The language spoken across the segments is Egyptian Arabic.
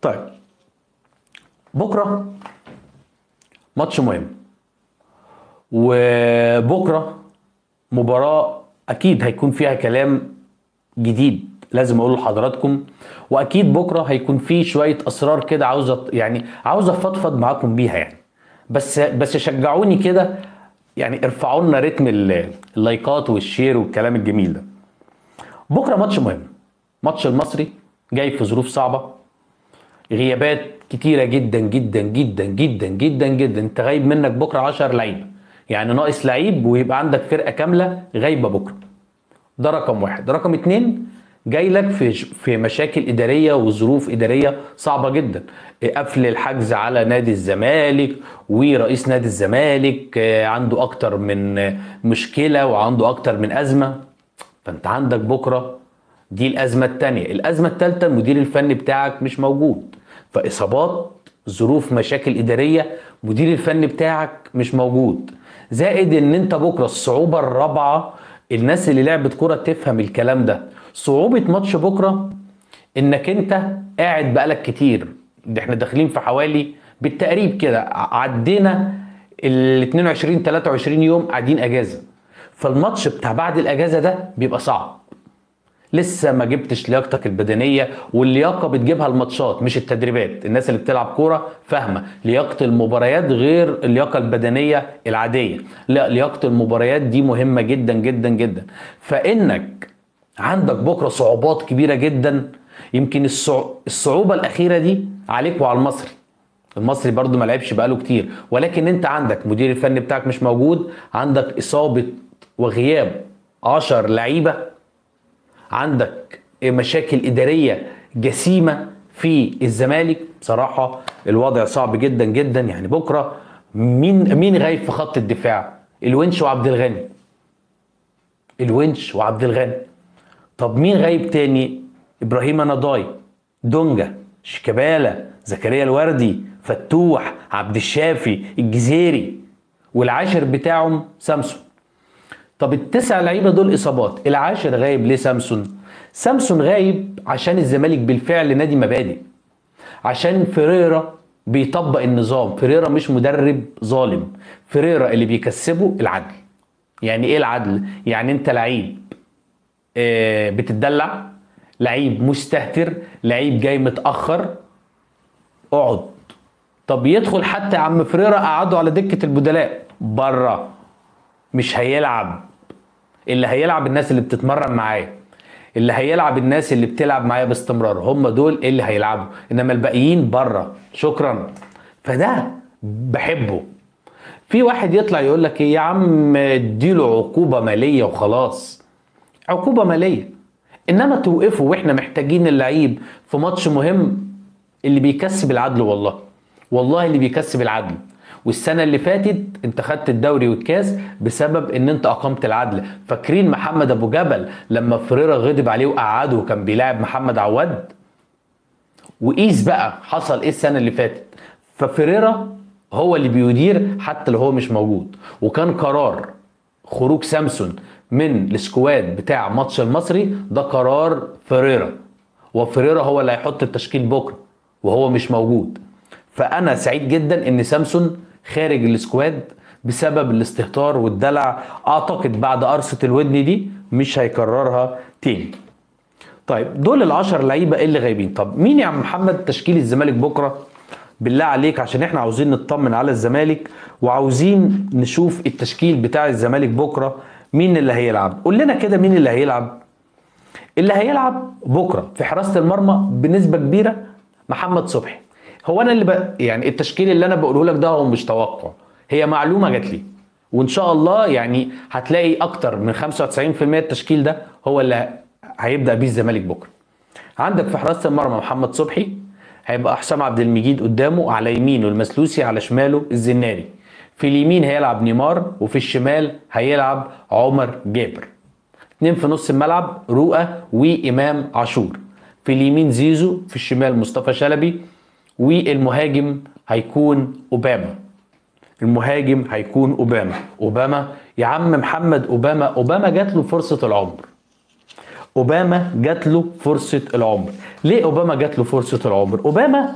طيب بكره ماتش مهم وبكره مباراه اكيد هيكون فيها كلام جديد لازم اقوله لحضراتكم واكيد بكره هيكون في شويه اسرار كده عاوز أط- يعني عاوز افضفض معاكم بيها يعني بس بس شجعوني كده يعني ارفعوا لنا رتم ال- اللايكات والشير والكلام الجميل ده بكره ماتش مهم ماتش المصري جاي في ظروف صعبه غيابات كتيره جدا جدا جدا جدا جدا جدا انت غايب منك بكره 10 لعيبه يعني ناقص لعيب ويبقى عندك فرقه كامله غايبه بكره ده رقم واحد رقم اتنين جاي لك في في مشاكل اداريه وظروف اداريه صعبه جدا قفل الحجز على نادي الزمالك ورئيس نادي الزمالك آه، عنده اكتر من آه، مشكله وعنده اكتر من ازمه فانت عندك بكره دي الازمه الثانيه الازمه الثالثه المدير الفني بتاعك مش موجود فاصابات ظروف مشاكل اداريه مدير الفني بتاعك مش موجود زائد ان انت بكره الصعوبه الرابعه الناس اللي لعبت كره تفهم الكلام ده صعوبه ماتش بكره انك انت قاعد بقالك كتير ده احنا داخلين في حوالي بالتقريب كده ع- عدينا ال 22 23 يوم قاعدين اجازه فالماتش بتاع بعد الاجازه ده بيبقى صعب لسه ما جبتش لياقتك البدنيه واللياقه بتجيبها الماتشات مش التدريبات الناس اللي بتلعب كوره فاهمه لياقه المباريات غير اللياقه البدنيه العاديه لا لياقه المباريات دي مهمه جدا جدا جدا فانك عندك بكره صعوبات كبيره جدا يمكن الصع- الصعوبه الاخيره دي عليك وعلى المصري المصري برضو ما لعبش بقاله كتير ولكن انت عندك مدير الفني بتاعك مش موجود عندك اصابه وغياب 10 لعيبه عندك مشاكل اداريه جسيمه في الزمالك بصراحه الوضع صعب جدا جدا يعني بكره مين مين غايب في خط الدفاع الونش وعبد الغني الونش وعبد الغني طب مين غايب تاني ابراهيم نضاي دونجا شيكابالا زكريا الوردي فتوح عبد الشافي الجزيري والعاشر بتاعهم سامسون طب التسع لعيبه دول اصابات العاشر غايب ليه سامسون سامسون غايب عشان الزمالك بالفعل نادي مبادئ عشان فيريرا بيطبق النظام فيريرا مش مدرب ظالم فيريرا اللي بيكسبه العدل يعني ايه العدل يعني انت لعيب آه، بتتدلع لعيب مستهتر لعيب جاي متاخر اقعد طب يدخل حتى عم فريرة قعده على دكه البدلاء بره مش هيلعب اللي هيلعب الناس اللي بتتمرن معاه اللي هيلعب الناس اللي بتلعب معايا باستمرار هم دول اللي هيلعبوا انما الباقيين بره شكرا فده بحبه في واحد يطلع يقول لك ايه يا عم اديله عقوبه ماليه وخلاص عقوبه ماليه انما توقفه واحنا محتاجين اللعيب في ماتش مهم اللي بيكسب العدل والله والله اللي بيكسب العدل والسنه اللي فاتت انت خدت الدوري والكاس بسبب ان انت اقمت العدل فاكرين محمد ابو جبل لما فريرا غضب عليه وقعده وكان بيلاعب محمد عواد وقيس بقى حصل ايه السنه اللي فاتت ففريرا هو اللي بيدير حتى لو هو مش موجود وكان قرار خروج سامسون من السكواد بتاع ماتش المصري ده قرار فريرا وفريرا هو اللي هيحط التشكيل بكره وهو مش موجود فانا سعيد جدا ان سامسون خارج السكواد بسبب الاستهتار والدلع اعتقد بعد قرصه الودن دي مش هيكررها تاني طيب دول العشر لعيبه اللي غايبين طب مين يا عم محمد تشكيل الزمالك بكره بالله عليك عشان احنا عاوزين نطمن على الزمالك وعاوزين نشوف التشكيل بتاع الزمالك بكره مين اللي هيلعب قول لنا كده مين اللي هيلعب اللي هيلعب بكره في حراسه المرمى بنسبه كبيره محمد صبحي هو انا اللي ب... يعني التشكيل اللي انا بقوله لك ده هو مش توقع هي معلومه جات لي وان شاء الله يعني هتلاقي اكتر من 95% التشكيل ده هو اللي هيبدا بيه الزمالك بكره عندك في حراسه المرمى محمد صبحي هيبقى حسام عبد المجيد قدامه على يمينه المسلوسي على شماله الزناري في اليمين هيلعب نيمار وفي الشمال هيلعب عمر جابر اتنين في نص الملعب رؤى وامام عاشور في اليمين زيزو في الشمال مصطفى شلبي والمهاجم هيكون اوباما المهاجم هيكون اوباما اوباما يا عم محمد اوباما اوباما جات له فرصه العمر اوباما جات له فرصه العمر ليه اوباما جات له فرصه العمر اوباما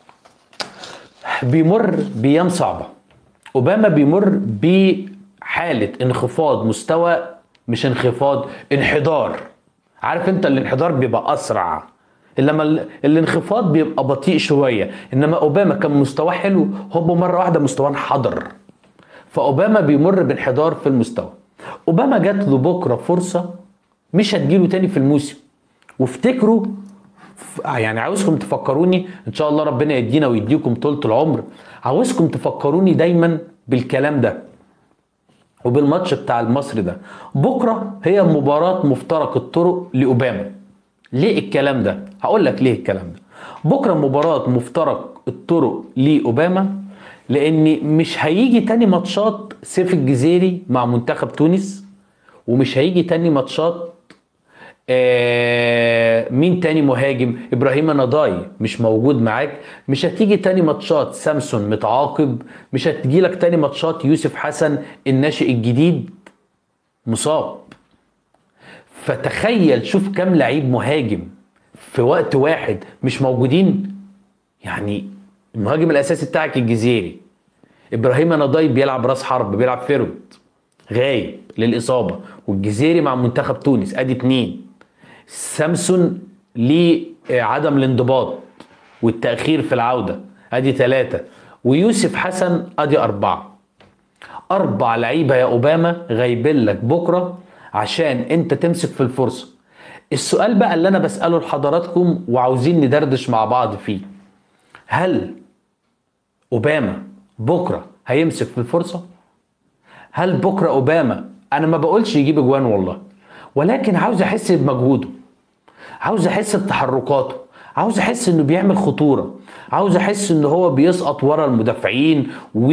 بيمر بايام صعبه اوباما بيمر بحاله انخفاض مستوى مش انخفاض انحدار عارف انت الانحدار بيبقى اسرع انما ال- الانخفاض بيبقى بطيء شويه انما اوباما كان مستواه حلو هوب مره واحده مستواه انحدر فاوباما بيمر بانحدار في المستوى اوباما جات له بكره فرصه مش هتجيله تاني في الموسم وافتكروا ف- يعني عاوزكم تفكروني ان شاء الله ربنا يدينا ويديكم طولة العمر عاوزكم تفكروني دايما بالكلام ده وبالماتش بتاع المصري ده بكره هي مباراه مفترق الطرق لاوباما ليه الكلام ده هقول لك ليه الكلام ده بكره مباراه مفترق الطرق لاوباما لان مش هيجي تاني ماتشات سيف الجزيري مع منتخب تونس ومش هيجي تاني ماتشات آه مين تاني مهاجم ابراهيم نضاي مش موجود معاك مش هتيجي تاني ماتشات سامسون متعاقب مش هتجي لك تاني ماتشات يوسف حسن الناشئ الجديد مصاب فتخيل شوف كام لعيب مهاجم في وقت واحد مش موجودين يعني المهاجم الاساسي بتاعك الجزيري ابراهيم نضاي بيلعب راس حرب بيلعب فيرود غايب للاصابه والجزيري مع منتخب تونس ادي اتنين سامسون ليه عدم الانضباط والتاخير في العوده ادي ثلاثه ويوسف حسن ادي اربعه اربع لعيبه يا اوباما غايبين لك بكره عشان انت تمسك في الفرصه السؤال بقى اللي انا بساله لحضراتكم وعاوزين ندردش مع بعض فيه هل اوباما بكره هيمسك في الفرصه هل بكره اوباما انا ما بقولش يجيب اجوان والله ولكن عاوز احس بمجهوده عاوز احس بتحركاته عاوز احس انه بيعمل خطوره عاوز احس ان هو بيسقط ورا المدافعين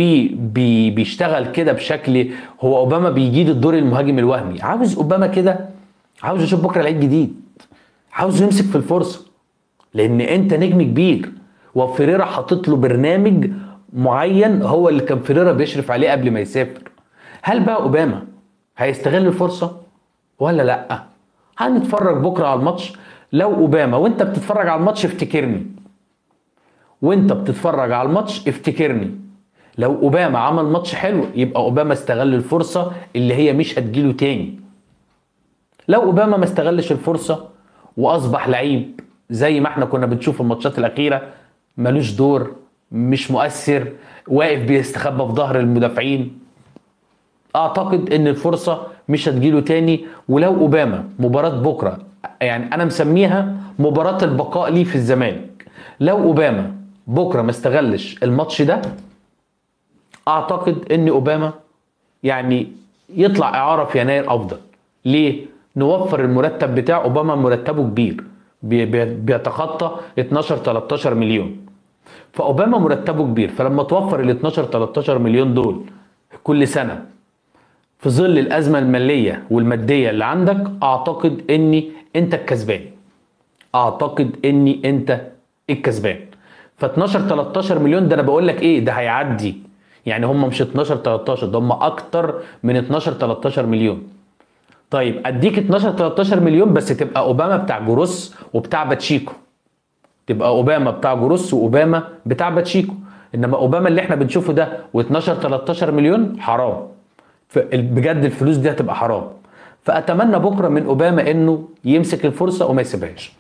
وبيشتغل كده بشكل هو اوباما بيجيد الدور المهاجم الوهمي عاوز اوباما كده عاوز اشوف بكره لعيب جديد عاوز يمسك في الفرصه لان انت نجم كبير وفريرا حاطط له برنامج معين هو اللي كان فريرا بيشرف عليه قبل ما يسافر هل بقى اوباما هيستغل الفرصه ولا لا هنتفرج بكره على الماتش لو اوباما وانت بتتفرج على الماتش افتكرني وانت بتتفرج على الماتش افتكرني لو اوباما عمل ماتش حلو يبقى اوباما استغل الفرصه اللي هي مش هتجيله تاني لو اوباما ما استغلش الفرصه واصبح لعيب زي ما احنا كنا بنشوف الماتشات الاخيره ملوش دور مش مؤثر واقف بيستخبى في ظهر المدافعين اعتقد ان الفرصه مش هتجيله تاني ولو اوباما مباراه بكره يعني انا مسميها مباراه البقاء ليه في الزمالك لو اوباما بكره ما استغلش الماتش ده اعتقد ان اوباما يعني يطلع اعاره في يناير افضل ليه نوفر المرتب بتاع اوباما مرتبه كبير بي- بي- بيتخطى 12 13 مليون فاوباما مرتبه كبير فلما توفر ال 12 13 مليون دول كل سنه في ظل الازمه الماليه والماديه اللي عندك اعتقد اني انت الكسبان اعتقد اني انت الكسبان ف 12 13 مليون ده انا بقول لك ايه ده هيعدي يعني هم مش 12 13 ده هم اكتر من 12 13 مليون طيب اديك 12 13 مليون بس تبقى اوباما بتاع جروس وبتاع باتشيكو تبقى اوباما بتاع جروس واوباما بتاع باتشيكو انما اوباما اللي احنا بنشوفه ده و12 13 مليون حرام ف- بجد الفلوس دي هتبقى حرام فاتمنى بكره من اوباما انه يمسك الفرصه وما يسيبهاش